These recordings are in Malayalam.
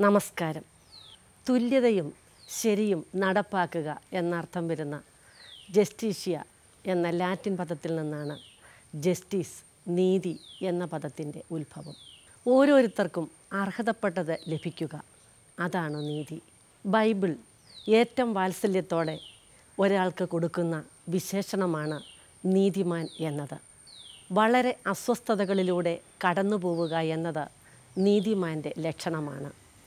നമസ്കാരം തുല്യതയും ശരിയും നടപ്പാക്കുക എന്നർത്ഥം വരുന്ന ജസ്റ്റീഷ്യ എന്ന ലാറ്റിൻ പദത്തിൽ നിന്നാണ് ജസ്റ്റിസ് നീതി എന്ന പദത്തിൻ്റെ ഉത്ഭവം ഓരോരുത്തർക്കും അർഹതപ്പെട്ടത് ലഭിക്കുക അതാണ് നീതി ബൈബിൾ ഏറ്റവും വാത്സല്യത്തോടെ ഒരാൾക്ക് കൊടുക്കുന്ന വിശേഷണമാണ് നീതിമാൻ എന്നത് വളരെ അസ്വസ്ഥതകളിലൂടെ കടന്നു പോവുക എന്നത് നീതിമാൻ്റെ ലക്ഷണമാണ്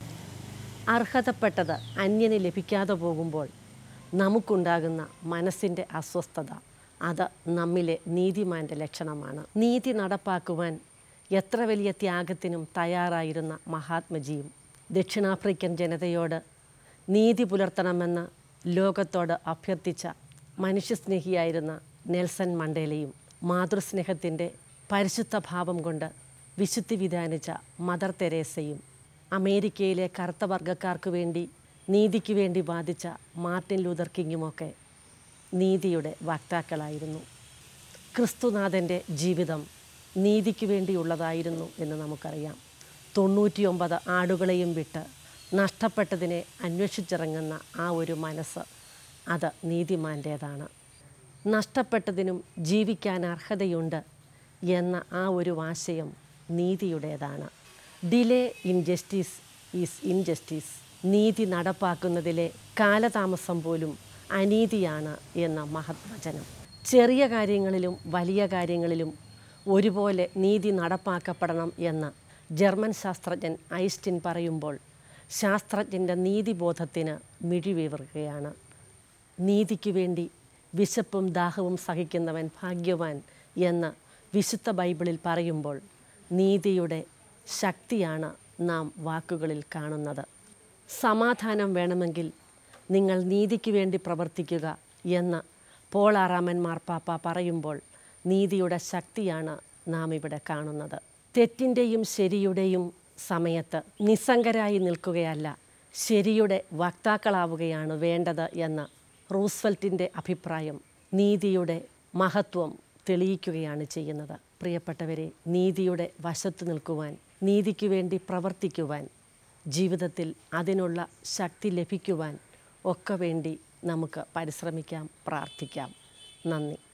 അർഹതപ്പെട്ടത് അന്യന് ലഭിക്കാതെ പോകുമ്പോൾ നമുക്കുണ്ടാകുന്ന മനസ്സിൻ്റെ അസ്വസ്ഥത അത് നമ്മിലെ നീതിമാൻ്റെ ലക്ഷണമാണ് നീതി നടപ്പാക്കുവാൻ എത്ര വലിയ ത്യാഗത്തിനും തയ്യാറായിരുന്ന മഹാത്മജിയും ദക്ഷിണാഫ്രിക്കൻ ജനതയോട് നീതി പുലർത്തണമെന്ന് ലോകത്തോട് അഭ്യർത്ഥിച്ച മനുഷ്യസ്നേഹിയായിരുന്ന നെൽസൺ മണ്ടേലയും മാതൃസ്നേഹത്തിൻ്റെ പരിശുദ്ധ ഭാവം കൊണ്ട് വിശുദ്ധി വിധാനിച്ച മദർ തെരേസയും അമേരിക്കയിലെ കറുത്ത വർഗ്ഗക്കാർക്ക് വേണ്ടി നീതിക്ക് വേണ്ടി വാദിച്ച മാർട്ടിൻ ലൂതർ കിങ്ങുമൊക്കെ നീതിയുടെ വക്താക്കളായിരുന്നു ക്രിസ്തുനാഥൻ്റെ ജീവിതം നീതിക്ക് വേണ്ടിയുള്ളതായിരുന്നു എന്ന് നമുക്കറിയാം തൊണ്ണൂറ്റിയൊമ്പത് ആടുകളെയും വിട്ട് നഷ്ടപ്പെട്ടതിനെ അന്വേഷിച്ചിറങ്ങുന്ന ആ ഒരു മനസ്സ് അത് നീതിമാൻ്റേതാണ് നഷ്ടപ്പെട്ടതിനും ജീവിക്കാൻ അർഹതയുണ്ട് എന്ന ആ ഒരു ആശയം നീതിയുടേതാണ് delay in justice is injustice നീതി നടപ്പാക്കുന്നതിലെ കാലതാമസം പോലും അനീതിയാണ് എന്ന മഹത്വചനം ചെറിയ കാര്യങ്ങളിലും വലിയ കാര്യങ്ങളിലും ഒരുപോലെ നീതി നടപ്പാക്കപ്പെടണം എന്ന് ജർമ്മൻ ശാസ്ത്രജ്ഞൻ ഐസ്റ്റിൻ പറയുമ്പോൾ ശാസ്ത്രജ്ഞൻ്റെ നീതിബോധത്തിന് മിഴിവേറുകയാണ് നീതിക്ക് വേണ്ടി വിശപ്പും ദാഹവും സഹിക്കുന്നവൻ ഭാഗ്യവാൻ എന്ന് വിശുദ്ധ ബൈബിളിൽ പറയുമ്പോൾ നീതിയുടെ ശക്തിയാണ് നാം വാക്കുകളിൽ കാണുന്നത് സമാധാനം വേണമെങ്കിൽ നിങ്ങൾ നീതിക്ക് വേണ്ടി പ്രവർത്തിക്കുക എന്ന് പോൾ ആറാമൻ മാർപ്പാപ്പ പറയുമ്പോൾ നീതിയുടെ ശക്തിയാണ് നാം ഇവിടെ കാണുന്നത് തെറ്റിൻ്റെയും ശരിയുടെയും സമയത്ത് നിസ്സംഗരായി നിൽക്കുകയല്ല ശരിയുടെ വക്താക്കളാവുകയാണ് വേണ്ടത് എന്ന് റൂസ്വെൽറ്റിൻ്റെ അഭിപ്രായം നീതിയുടെ മഹത്വം തെളിയിക്കുകയാണ് ചെയ്യുന്നത് പ്രിയപ്പെട്ടവരെ നീതിയുടെ വശത്ത് നിൽക്കുവാൻ നീതിക്ക് വേണ്ടി പ്രവർത്തിക്കുവാൻ ജീവിതത്തിൽ അതിനുള്ള ശക്തി ലഭിക്കുവാൻ ഒക്കെ വേണ്ടി നമുക്ക് പരിശ്രമിക്കാം പ്രാർത്ഥിക്കാം നന്ദി